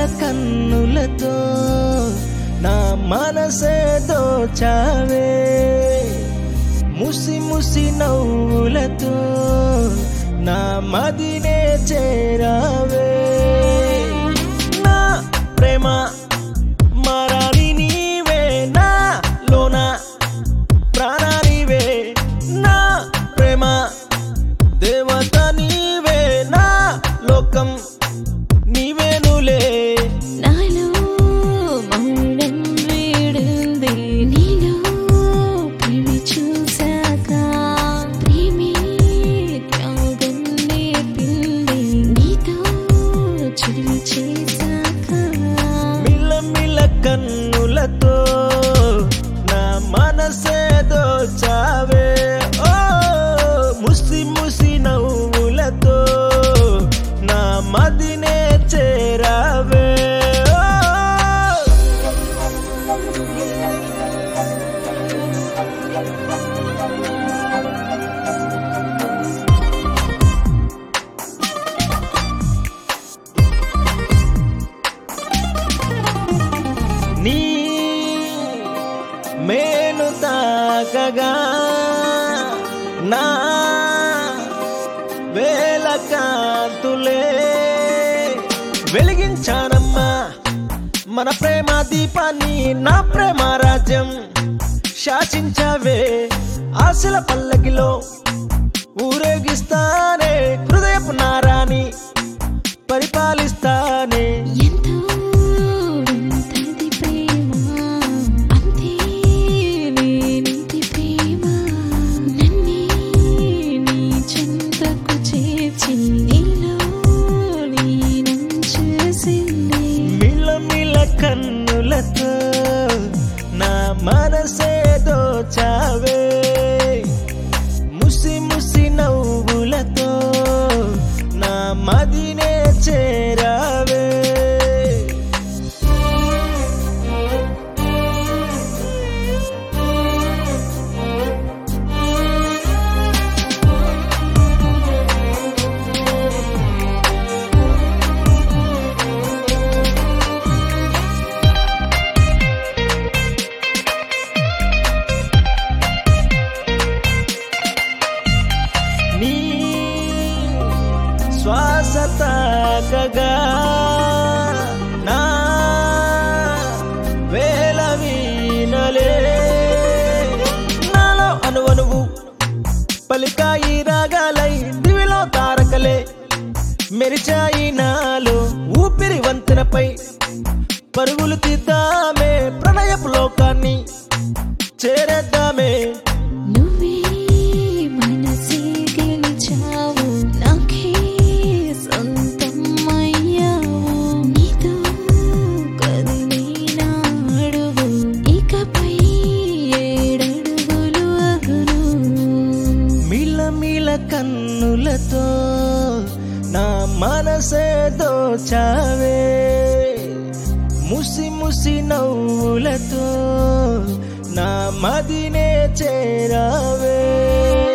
కన్నులతో నా మనసే దోచావే ముసి ముసి నవ్వులతో నా మదినే చేరావే నా ప్రేమ మరాలి నీవే నా లోన ప్రాణానివే నా ప్రేమ దేవత నీవే నా లోకం నీవేనులే నాలో మౌనం వీడింది నీలో ప్రేమ చూసాక ప్రేమే త్యాగం నేర్పింది నీతో చిలిమి చేశాక మిల్ల మిల్ల కన్నులతో నా మనసే దోచావే ఓ ముసి ముసి నవ్వులతో నా మదినే చేరావే ఓ నీ మేలు తాకగా నా వేల కాంతులే వెలిగించానమ్మా మన ప్రేమ దీపాన్ని నా ప్రేమ రాజ్యం శాసించవే ఆశల పల్లకిలో ఊరేగిస్తానే హృదయపు నారాని పరిపాలిస్తానే ఎంతో వింతది ప్రేమ అంతే లేనిది ప్రేమ నన్నే నీ చెంతకు చేర్చి నీలో లీనం చేసింది మిల మిల కన్నులతో నా మనసే దోచావే ముసి ముసి నవ్వులతో నా మదినే చేరావే నీ శ్వాస తాకగా నా వేల వీణలే నాలో అనువనువు పలికాయి రాగాలై దివిలో తారకలే మెరిచాయి నాలో ఊపిరి వంతెనపై పరుగులు తీద్దామే ప్రణయపు లోకాన్ని చేరేద్దామే నువ్వే మనసే గెలిచావు నాకే సొంతం అయ్యావు నీతో కదిలిన అడుగు ఇకపై ఏడడుగులు అగును మిల మిల కన్నులతో నా మనసే దోచావే ముసి ముసి నవ్వులతో నా మదినే చేరావే